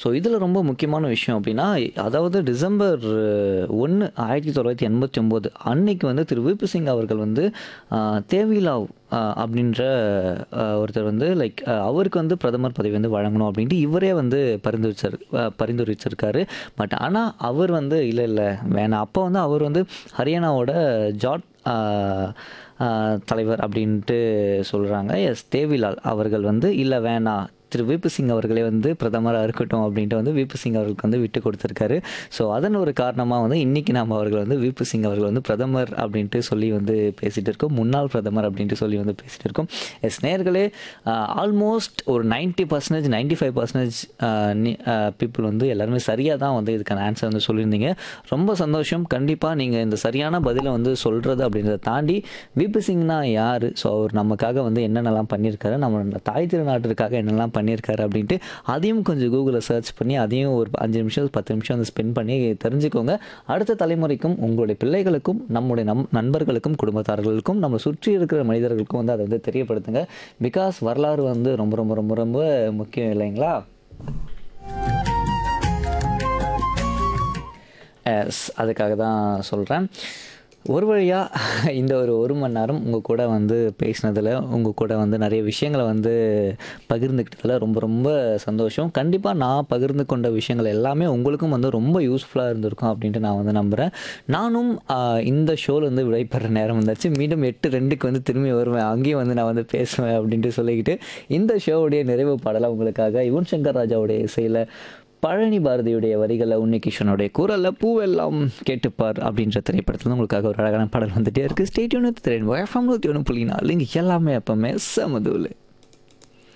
so இதில் ரொம்ப முக்கியமான விஷயம் அப்படின்னா அதாவது டிசம்பர் ஒன்று ஆயிரத்தி தொள்ளாயிரத்தி எண்பத்தி ஒம்போது அன்னைக்கு வந்து திரு விபி சிங் அவர்கள் வந்து ஆஹ், தேவிலா ஆஹ், அப்படின்ற ஆஹ், ஒருத்தர் வந்து லைக் அவருக்கு வந்து பிரதமர் பதவி வந்து வழங்கணும் அப்படின்ட்டு இவரே வந்து பரிந்துரைச்சார் ஆஹ், பரிந்துரைச்சிருக்காரு பட் ஆனால் அவர் வந்து இல்லை இல்லை வேணாம் அப்போ வந்து அவர் வந்து ஹரியானாவோட ஜாட் ஆஹ், ஆஹ், தலைவர் அப்படின்ட்டு சொல்கிறாங்க எஸ் தேவிலால் அவர்கள் வந்து இல்லை வேணாம் திரு விபி சிங் அவர்களே வந்து பிரதமராக இருக்கட்டும் அப்படின்ட்டு வந்து விபி சிங் அவர்களுக்கு வந்து விட்டு கொடுத்துருக்காரு ஸோ அதன் ஒரு காரணமாக வந்து இன்றைக்கி நாம் அவர்கள் வந்து விபி சிங் அவர்கள் வந்து பிரதமர் அப்படின்ட்டு சொல்லி வந்து பேசிகிட்டு இருக்கோம் முன்னாள் பிரதமர் அப்படின்ட்டு சொல்லி வந்து பேசிகிட்டு இருக்கோம் எஸ் நேர்களே ஆல்மோஸ்ட் ஒரு ninety percentage ninety five percentage people வந்து எல்லாருமே சரியாக தான் வந்து இதுக்கான ஆன்சர் வந்து சொல்லியிருந்தீங்க ரொம்ப சந்தோஷம் கண்டிப்பாக நீங்கள் இந்த சரியான பதிலை வந்து சொல்கிறது அப்படின்றத தாண்டி விபி சிங்னா யார் ஸோ அவர் நமக்காக வந்து என்னென்னலாம் பண்ணியிருக்காரு நம்ம தாய் திருநாட்டிற்காக என்னெல்லாம் பண்ணியிருக்காரு அப்படின்ட்டு அதையும் கொஞ்சம் கூகுளில் சர்ச் பண்ணி அதையும் ஒரு அஞ்சு நிமிஷம் பத்து நிமிஷம் வந்து ஸ்பெண்ட் பண்ணி தெரிஞ்சுக்கோங்க அடுத்த தலைமுறைக்கும் உங்களுடைய பிள்ளைகளுக்கும் நம்முடைய நம் நண்பர்களுக்கும் குடும்பத்தார்களுக்கும் நம்ம சுற்றி இருக்கிற மனிதர்களுக்கும் வந்து அதை வந்து தெரியப்படுத்துங்க பிகாஸ் வரலாறு வந்து ரொம்ப ரொம்ப ரொம்ப ரொம்ப முக்கியம் இல்லைங்களா எஸ் அதுக்காக தான் சொல்கிறேன் ஒரு வழியாக இந்த ஒரு ஒரு மணி நேரம் உங்கள் கூட வந்து பேசினதில் உங்கள் கூட வந்து நிறைய விஷயங்களை வந்து பகிர்ந்துக்கிட்டதில் ரொம்ப ரொம்ப சந்தோஷம் கண்டிப்பாக நான் பகிர்ந்து கொண்ட விஷயங்கள் எல்லாமே உங்களுக்கும் வந்து ரொம்ப யூஸ்ஃபுல்லாக இருந்திருக்கும் அப்படின்ட்டு நான் வந்து நம்புகிறேன் நானும் ஆஹ், இந்த ஷோவில் வந்து விடைபெற நேரம் வந்தாச்சு மீண்டும் எட்டு ரெண்டுக்கு வந்து திரும்பி வருவேன் அங்கேயும் வந்து நான் வந்து பேசுவேன் அப்படின்ட்டு சொல்லிக்கிட்டு இந்த ஷோவுடைய நிறைவு பாடலாக உங்களுக்காக யுவன் சங்கர் ராஜாவுடைய இசையில் பழனி பாரதியுடைய வரிகளை உன்னிகிஷனுடைய குரலில் பூவெல்லாம் கேட்டுப்பார் அப்படின்ற திரைப்படத்தில் உங்களுக்காக ஒரு அழகான பாடல் வந்துட்டே இருக்குது ஸ்டேட்யூன் திரையின் ஒன்று புள்ளி நாலு இங்கே எல்லாமே எப்பவுமே சமதூலு